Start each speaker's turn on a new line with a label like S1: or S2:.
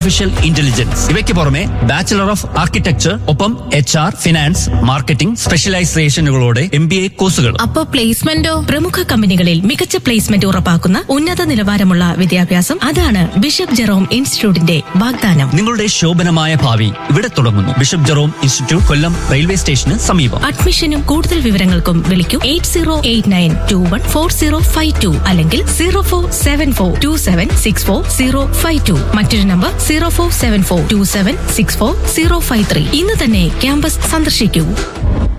S1: artificial intelligence ഇവയ്ക്ക് പുറമെ bachelor of architecture ഒപ്പം എച്ച് ആർ ഫിനാൻസ് മാർക്കറ്റിംഗ് സ്പെഷ്യലൈസേഷനുകളോടെ എം ബി എ കോഴ്സുകൾ
S2: അപ്പോ പ്ലേസ്മെന്റോ പ്രമുഖ കമ്പനികളിൽ മികച്ച പ്ലേസ്മെന്റ് ഉറപ്പാക്കുന്ന ഉന്നത നിലവാരമുള്ള വിദ്യാഭ്യാസം അതാണ് ബിഷപ്പ് ജെറോം ഇൻസ്റ്റിറ്റ്യൂട്ടിന്റെ വാഗ്ദാനം
S1: നിങ്ങളുടെ ശോഭനമായ ഭാവി ഇവിടെ തുടങ്ങുന്നു bishop Jerome institute Kollam railway സ്റ്റേഷന് സമീപം
S2: അഡ്മിഷനും കൂടുതൽ വിവരങ്ങൾക്കും വിളിക്കൂ eight zero eight nine two one four zero five two അല്ലെങ്കിൽ zero four seven four two seven six four zero five two മറ്റൊരു number zero four seven four two seven six four zero five three ഇന്ന് തന്നെ campus സന്ദർശിക്കൂ